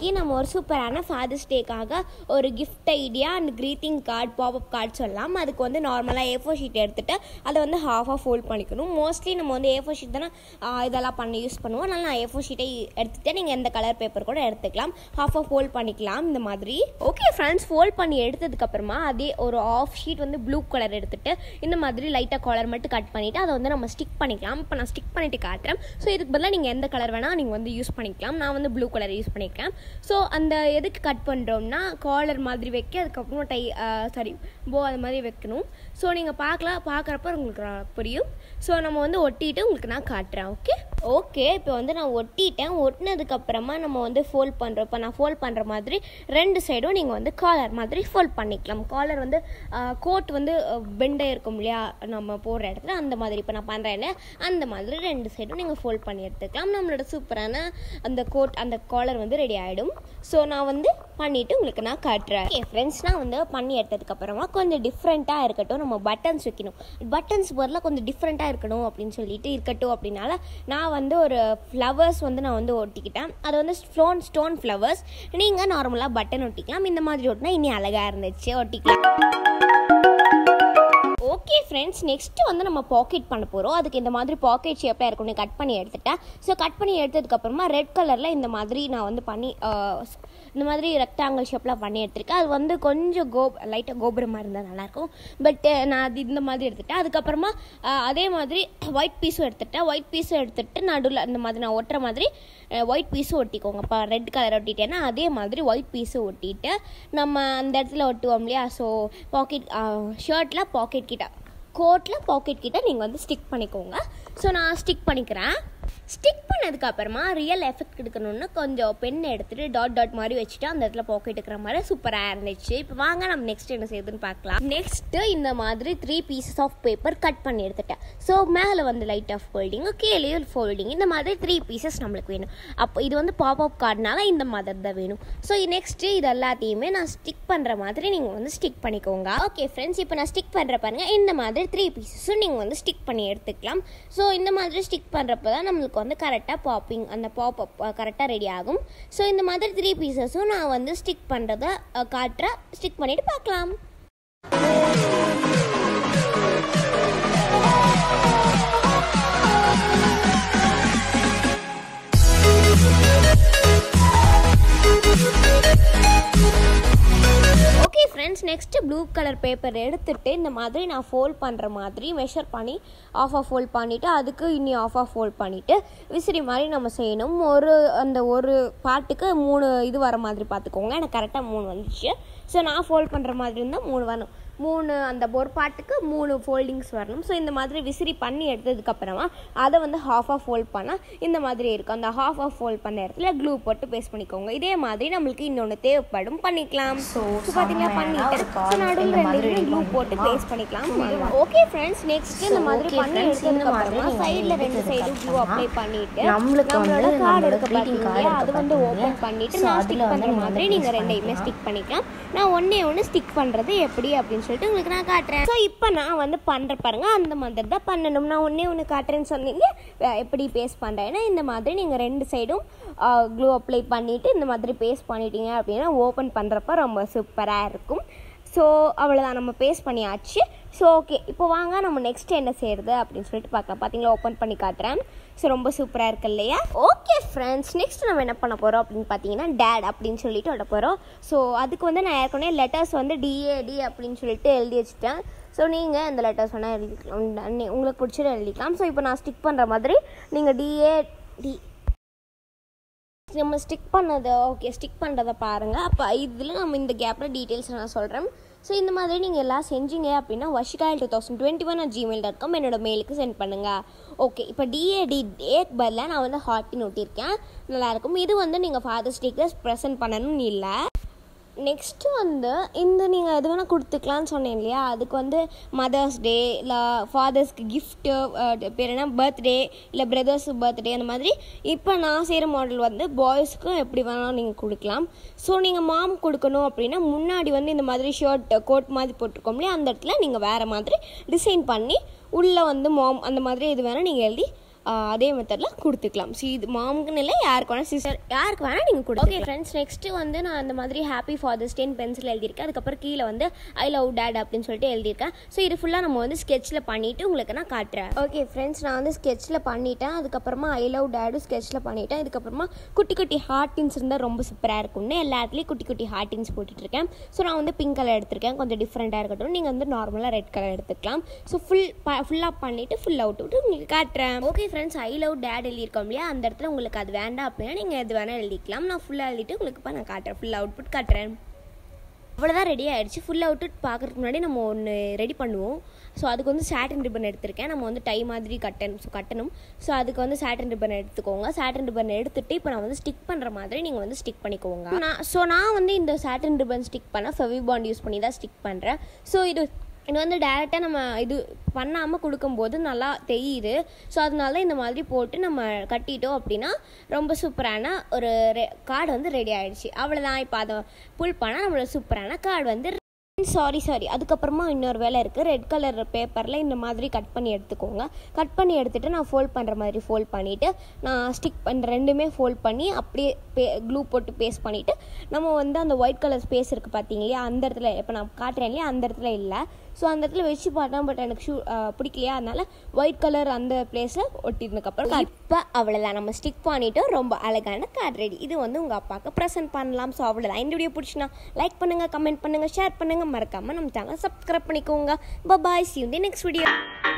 இன்னைக்கு நம்ம ஒரு சூப்பரான ஃபாதர்ஸ் டேக்காக ஒரு gift idea and greeting card pop up card சொல்லலாம் அதுக்கு வந்து நார்மலாக ஏ ஃபோர் ஷீட் எடுத்துட்டு அதை வந்து ஹாஃபாக ஃபோல்ட் பண்ணிக்கணும் மோஸ்ட்லி நம்ம வந்து ஏ ஃபோர் ஷீட் தானே ஆ, இதெல்லாம் பண்ணி யூஸ் பண்ணுவோம் அதனால் நான் ஏ ஃபோர் ஷீட்டை எடுத்துகிட்டு நீங்கள் எந்த கலர் பேப்பர் கூட எடுத்துக்கலாம் ஹாஃபாக ஃபோல்ட் பண்ணிக்கலாம் இந்த மாதிரி ஓகே ஃப்ரெண்ட்ஸ் ஃபோல்ட் பண்ணி எடுத்ததுக்கப்புறமா அதே ஒரு ஆஃப் ஷீட் வந்து ப்ளூ கலர் எடுத்துட்டு இந்த மாதிரி லைட்டாக காலர் மட்டும் கட் பண்ணிவிட்டு அதை வந்து நம்ம ஸ்டிக் பண்ணிக்கலாம் இப்போ நான் ஸ்டிக் பண்ணிட்டு காட்டுறேன் ஸோ இதுக்கு பதிலாக நீங்கள் எந்த கலர் வேணால் நீங்கள் வந்து யூஸ் பண்ணிக்கலாம் நான் வந்து ப்ளூ கலர் யூஸ் பண்ணியிருக்கேன் ஸோ அந்த எதுக்கு கட் பண்ணுறோம்னா காலர் மாதிரி வைக்க அதுக்கப்புறம் டை சாரி போ அது மாதிரி வைக்கணும் ஸோ நீங்கள் பார்க்கலாம் பார்க்குறப்ப உங்களுக்கு ர- புரியும் ஸோ நம்ம வந்து ஒட்டிட்டு உங்களுக்கு நான் காட்டுறேன் ஓகே ஓகே இப்போ வந்து நான் ஒட்டிட்டேன் ஒட்டினதுக்கப்புறமா நம்ம வந்து ஃபோல்ட் பண்ணுறோம் இப்போ நான் ஃபோல்ட் பண்ணுற மாதிரி ரெண்டு சைடும் நீங்கள் வந்து காலர் மாதிரி ஃபோல்ட் பண்ணிக்கலாம் காலர் வந்து கோட் வந்து பெண்டே இருக்கும் இல்லையா நம்ம போடுற இடத்துல அந்த மாதிரி இப்போ நான் பண்ணுறேன் இல்லையா அந்த மாதிரி ரெண்டு சைடும் நீங்கள் ஃபோல்ட் பண்ணி எடுத்துக்கலாம் நம்மளோட சூப்பரான அந்த கோட் அந்த காலர் வந்து ரெடி ஆகிடும் ஸோ நான் வந்து பண்ணிவிட்டு உங்களுக்கு நான் காட்டுறேன் என் ஃப்ரெண்ட்ஸ்னால் வந்து பண்ணி எடுத்ததுக்கப்புறமா கொஞ்சம் டிஃப்ரெண்ட்டாக இருக்கட்டும் நம்ம பட்டன்ஸ் வைக்கணும் பட்டன்ஸ் பதிலாக கொஞ்சம் டிஃப்ரெண்ட்டாக இருக்கணும் அப்படின்னு சொல்லிட்டு இருக்கட்டும் அப்படின்னால நான் வந்து ஒரு ஃப்ளவர்ஸ் வந்து நான் வந்து ஒட்டிக்கிட்டேன் அது வந்து ஸ்டோன் ஸ்டோன் ஃப்ளவர்ஸ் நீங்கள் நார்மலாக பட்டன் ஒட்டிக்கலாம் இந்த மாதிரி ஒட்டினா இனி அழகாக இருந்துச்சு ஒட்டிக்கலாம் ஓகே ஃப்ரெண்ட்ஸ் நெக்ஸ்ட்டு வந்து நம்ம பாக்கெட் பண்ண போகிறோம் அதுக்கு இந்த மாதிரி பாக்கெட் ஷேப்பில் இருக்கணும் கட் பண்ணி எடுத்துட்டேன் ஸோ கட் பண்ணி எடுத்ததுக்கப்புறமா ரெட் கலரில் இந்த மாதிரி நான் வந்து பண்ணி ஆஹ், இந்த மாதிரி ரெக்டாங்கிள் ஷேப்பில் பண்ணி எடுத்திருக்கேன் அது வந்து கொஞ்சம் கோ லைட்டாக கோபுரமாக இருந்தால் நல்லாயிருக்கும் பட் நான் அது இந்த மாதிரி எடுத்துட்டேன் அதுக்கப்புறமா ஆஹ், அதே மாதிரி ஒயிட் பீஸும் எடுத்துட்டேன் ஒயிட் பீஸும் எடுத்துட்டு நடுவில் இந்த மாதிரி நான் ஒட்டுற மாதிரி ஒயிட் பீஸும் ஒட்டிக்கோங்க இப்போ ரெட் கலர் ஒட்டிட்டேன்னா அதே மாதிரி ஒயிட் பீஸும் ஒட்டிட்டு நம்ம அந்த இடத்துல ஒட்டுவோம் இல்லையா ஸோ பாக்கெட் ஷர்ட்டில் பாக்கெட் கிட்ட கோட்டில் பாக்கெட் கிட்ட நீங்கள் வந்து ஸ்டிக் பண்ணிக்கோங்க ஸோ நான் ஸ்டிக் பண்ணிக்கிறேன் ஸ்டிக் பண்ணதுக்கு அப்புறமா ரியல் எஃபெக்ட் எடுக்கணும்னு கொஞ்சம் பென் எடுத்துட்டு டாட் டாட் மாதிரி வச்சுட்டு அந்த இடத்துல பாக்கெட் இருக்கிற மாதிரி சூப்பராக இருந்துச்சு இப்போ வாங்க நம்ம நெக்ஸ்ட் என்ன செய்யுதுன்னு பார்க்கலாம் நெக்ஸ்ட்டு இந்த மாதிரி three pieces of paper cut பண்ணி எடுத்துட்டேன் ஸோ மேலே வந்து லைட் ஆஃப் ஃபோல்டிங் கீழே ஃபோல்டிங் இந்த மாதிரி த்ரீ பீசஸ் நம்மளுக்கு வேணும் அப்போ இது வந்து பாப் அப் கார்டுனால இந்த மாதிரி தான் வேணும் ஸோ நெக்ஸ்ட்டு இது எல்லாத்தையுமே நான் ஸ்டிக் பண்ணுற மாதிரி நீங்கள் வந்து ஸ்டிக் பண்ணிக்கோங்க ஓகே ஃப்ரெண்ட்ஸ் இப்போ நான் ஸ்டிக் பண்ணுற பாருங்க இந்த மாதிரி த்ரீ பீசஸும் நீங்கள் வந்து ஸ்டிக் பண்ணி எடுத்துக்கலாம் ஸோ இந்த மாதிரி ஸ்டிக் பண்ணுறப்ப தான் நம்மளுக்கு வந்து கரெக்டாக பாப்பிங் அந்த பாப் அப் கரெக்டாக ரெடி ஆகும் ஸோ இந்த மாதிரி த்ரீ பீசஸும் நான் வந்து ஸ்டிக் பண்ணுறத காட்டுறேன் ஸ்டிக் பண்ணிவிட்டு பார்க்கலாம் okay friends next blue colour paper எடுத்துட்டு இந்த மாதிரி நான் ஃபோல்ட் பண்ணுற மாதிரி மெஷர் பண்ணி ஆஃப் ஆஃப் ஃபோல்ட் பண்ணிவிட்டு அதுக்கு இன்னி ஆஃப் ஆஃப் ஃபோல்ட் பண்ணிவிட்டு விசிறி மாதிரி நம்ம செய்யணும் ஒரு அந்த ஒரு பாட்டுக்கு மூணு இது வர மாதிரி பார்த்துக்கோங்க எனக்கு கரெக்டாக மூணு வந்துச்சு ஸோ நான் ஃபோல்ட் பண்ணுற மாதிரி இருந்தால் மூணு வரணும் மூணு அந்த ஒரு பாட்டுக்கு மூணு ஃபோல்டிங்ஸ் வரணும் ஸோ இந்த மாதிரி விசிறி பண்ணி எடுத்ததுக்கப்புறமா அதை வந்து ஹாஃப் ஆஃப் ஃபோல்ட் பண்ணால் இந்த மாதிரி இருக்கும் அந்த ஹாஃப் ஆஃப் ஃபோல்ட் பண்ண இடத்துல க்ளூ போட்டு பேஸ்ட் பண்ணிக்கோங்க இதே மாதிரி நம்மளுக்கு இன்னொன்று தேவைப்படும் பண்ணிக்கலாம் So, ஸோ பார்த்தீங்கன்னா செம்மையான பண்ணிட்டு ஒரு card ஸோ நடுவில் இந்த மாதிரி ரெண்டு ready க்ளூ போட்டு பண்ணிக்கலாம். பேஸ்ட் பண்ணிக்கலாம் ஓகே ஃப்ரெண்ட்ஸ் நெக்ஸ்ட் இந்த So, மாதிரி okay பண்ணி friends, இந்த மாதிரி எடுத்ததுக்கப்புறமா நீங்க சைடில் ரெண்டு எடுத்ததுக்கு சைடும் க்ளூ அப்புறமா அப்ளை பண்ணிட்டு நம்மளுக்கு வந்து நம்மளோட கார்டு நம்மளோட இருக்க greeting card பார்த்தீங்களா இருக்கு அது வந்து பார்த்தீங்களா? ஓப்பன் பண்ணிட்டு So, நான் அதுல ஸ்டிக் வந்து பண்ணுற நம்ம மாதிரி வந்து நீங்கள் paste ரெண்டையுமே பண்ணிக்கலாம். ஸ்டிக் பண்ணிக்கலாம் நான் ஒன்றே ஒன்று ஸ்டிக் பண்ணுறது எப்படி அப்படின்னு சொல்லிட்டு உங்களுக்கு நான் காட்டுறேன் ஸோ இப்போ நான் வந்து பண்ணுற பாருங்க அந்த மாதிரி தான் பண்ணணும் நான் ஒன்றே ஒன்று காட்டுறேன்னு சொன்னீங்க அஹ் எப்படி பேஸ்ட் பண்ணுறேன்னா இந்த மாதிரி நீங்கள் ரெண்டு சைடும் க்ளூ அப்ளை பண்ணிவிட்டு இந்த மாதிரி பேஸ்ட் பண்ணிட்டீங்க அப்படின்னா ஓப்பன் பண்ணுறப்ப ரொம்ப சூப்பராக இருக்கும் ஸோ அவ்வளோதான் நம்ம பேஸ்ட் பண்ணியாச்சு ஸோ ஓகே இப்போ வாங்க நம்ம நெக்ஸ்ட் என்ன செய்யறது அப்படின்னு சொல்லிட்டு பார்க்கலாம் பார்த்தீங்களா ஓப்பன் பண்ணி காட்டுறேன் ஸோ ரொம்ப சூப்பராக இருக்கு இல்லையா ஓகே ஃப்ரெண்ட்ஸ் நெக்ஸ்ட் நம்ம என்ன பண்ண போகிறோம் அப்படின்னு பார்த்தீங்கன்னா டேட் அப்படின்னு சொல்லிட்டு விட போகிறோம் ஸோ அதுக்கு வந்து நான் ஏற்கனவே லெட்டர்ஸ் வந்து டிஏடி அப்படின்னு சொல்லிட்டு எழுதி வச்சுட்டேன் ஸோ நீங்கள் இந்த லெட்டர்ஸ் வேணால் எழுதிக்கலாம் நீ- உங்களுக்கு பிடிச்சது எழுதிக்கலாம் ஸோ இப்போ நான் ஸ்டிக் பண்ணுற மாதிரி நீங்கள் டிஏ டி நம்ம ஸ்டிக் பண்ணதை ஓகே ஸ்டிக் பண்ணுறதை பாருங்கள் அப்போ இதில் நம்ம இந்த கேப்பில் டீட்டெயில்ஸ் நான் சொல்கிறேன் ஸோ இந்த மாதிரி நீங்கள் எல்லாம் செஞ்சீங்க அப்படின்னா வஷிகாயல் two thousand twenty one Gmail dot com என்னோட மெயிலுக்கு சென்ட் பண்ணுங்கள் ஓகே இப்போ டிஏடி டேட் பதிலாக நான் வந்து ஹார்ட்டின் ஒட்டியிருக்கேன் நல்லாயிருக்கும் இது வந்து நீங்கள் ஃபாதர்ஸ் டேக்கு ப்ரெசென்ட் பண்ணணும்னு இல்லை நெக்ஸ்ட்டு வந்து இந்த நீங்கள் எது வேணால் கொடுத்துக்கலான்னு சொன்னேன் இல்லையா அதுக்கு வந்து மதர்ஸ் டே இல்லை ஃபாதர்ஸ்க்கு கிஃப்ட்டு பேர் என்ன பர்த்டே இல்லை பிரதர்ஸ் பர்த்டே அந்த மாதிரி இப்போ நான் செய்கிற மாடல் வந்து பாய்ஸ்க்கும் எப்படி வேணாலும் நீங்கள் கொடுக்கலாம் ஸோ நீங்கள் மாம் கொடுக்கணும் அப்படின்னா முன்னாடி வந்து இந்த மாதிரி ஷர்ட் கோட் மாதிரி போட்டிருக்கோம் இல்லையா அந்த இடத்துல நீங்கள் வேறு மாதிரி டிசைன் பண்ணி உள்ளே வந்து மாம் அந்த மாதிரி இது வேணால் நீங்கள் எழுதி அதே மெத்தடில் கொடுத்துக்கலாம் ஸோ இது மாமுக்குன்னு இல்லை யாருக்கு வேணால் சிஸ்டர் யாருக்கு வேணால் நீங்கள் கொடுத்து ஓகே ஃப்ரெண்ட்ஸ் நெக்ஸ்ட்டு வந்து நான் அந்த மாதிரி ஹாப்பி ஃபாதர்ஸ் டேன் பென்சில் எழுதியிருக்கேன் அதுக்கப்புறம் கீழே வந்து ஐ லவ் டேட் அப்படின்னு சொல்லிட்டு எழுதியிருக்கேன் ஸோ இது ஃபுல்லாக நம்ம வந்து ஸ்கெட்சில் பண்ணிவிட்டு உங்களுக்கு நான் காட்டுறேன் ஓகே ஃப்ரெண்ட்ஸ் நான் வந்து ஸ்கெட்சில் பண்ணிட்டேன் அதுக்கப்புறமா ஐ லவ் டேடும் ஸ்கெட்சில் பண்ணிட்டேன் இதுக்கப்புறமா குட்டி குட்டி ஹார்டின்ஸ் இருந்தால் ரொம்ப சூப்பராக இருக்கும்னு எல்லா இடத்துலையும் குட்டி குட்டி ஹார்டின்ஸ் போட்டுட்ருக்கேன் ஸோ நான் வந்து பிங்க் கலர் எடுத்திருக்கேன் கொஞ்சம் டிஃப்ரெண்ட்டாக இருக்கட்டும் நீங்கள் வந்து நார்மலாக ரெட் கலர் எடுத்துக்கலாம் ஸோ ஃபுல் ஃபுல்லாக பண்ணிவிட்டு ஃபுல் அவுட் விட்டு உங்களுக்கு காட்டுறேன் okay friends I love dad எழுதியிருக்கோம் இல்லையா அந்த இடத்துல உங்களுக்கு அது வேண்டாம் அப்படின்னா நீங்கள் எது வேணால் எழுதிக்கலாம் நான் ஃபுல்லாக எழுதிட்டு உங்களுக்கு இப்போ நான் காட்டுறேன் ஃபுல் அவுட்புட் காட்டுறேன் அவ்வளோதான் ரெடி ஆகிடுச்சு ஃபுல் அவுட்புட் பார்க்குறதுக்கு முன்னாடி நம்ம ஒன்று ரெடி பண்ணுவோம் ஸோ அதுக்கு வந்து சாட்டின் ரிப்பன் எடுத்திருக்கேன் நம்ம வந்து டை மாதிரி கட்டணும் ஸோ கட்டணும் ஸோ அதுக்கு வந்து சாட்டின் ரிப்பன் எடுத்துக்கோங்க சாட்டின் ரிப்பன் எடுத்துட்டு இப்போ நான் வந்து ஸ்டிக் பண்ணுற மாதிரி நீங்கள் வந்து ஸ்டிக் பண்ணிக்கோங்க நான் ஸோ நான் வந்து இந்த சாட்டின் ரிப்பன் ஸ்டிக் பண்ண ஃபெவி பாண்ட் யூஸ் பண்ணி தான் ஸ்டிக் பண்ணுறேன் ஸோ இது இது வந்து டேரெக்டாக நம்ம இது பண்ணாமல் கொடுக்கும்போது நல்லா தெரியுது ஸோ அதனால இந்த மாதிரி போட்டு நம்ம கட்டிட்டோம் அப்படின்னா ரொம்ப சூப்பரான ஒரு ரெ கார்டு வந்து ரெடி ஆகிடுச்சு அவ்வளோதான் இப்போ அதை புல் பண்ணால் நம்மளோட சூப்பரான கார்டு வந்து சாரி சாரி அதுக்கப்புறமா இன்னொரு வேலை இருக்குது ரெட் கலர் பேப்பரில் இந்த மாதிரி கட் பண்ணி எடுத்துக்கோங்க கட் பண்ணி எடுத்துகிட்டு நான் ஃபோல்ட் பண்ணுற மாதிரி ஃபோல்ட் பண்ணிவிட்டு நான் ஸ்டிக் பண்ணுற ரெண்டுமே ஃபோல்ட் பண்ணி அப்படியே பே க்ளூ போட்டு பேஸ்ட் பண்ணிவிட்டு நம்ம வந்து அந்த ஒயிட் கலர் ஸ்பேஸ் இருக்குது பார்த்தீங்க இல்லையா அந்த இடத்துல இப்போ நான் காட்டுறேன் இல்லையா அந்த இடத்துல இல்லை ஸோ அந்த இடத்துல வச்சு பார்த்தேன் பட் எனக்கு ஷூ பிடிக்கலையா அதனால ஒயிட் கலர் அந்த பிளேஸில் ஒட்டினதுக்கப்புறம் இப்போ அவ்வளோதான் நம்ம ஸ்டிக் பண்ணிவிட்டு ரொம்ப அழகான கார்டு ரெடி இது வந்து உங்கள் அப்பாவுக்கு ப்ரெசென்ட் பண்ணலாம் ஸோ அவ்வளோதான் இந்த வீடியோ பிடிச்சினா லைக் பண்ணுங்கள் கமெண்ட் பண்ணுங்கள் ஷேர் பண்ணுங்கள் மறக்காமல் நம்ம சேனல் சப்ஸ்கிரைப் பண்ணிக்கோங்க பபாய் சி இந்த நெக்ஸ்ட் வீடியோ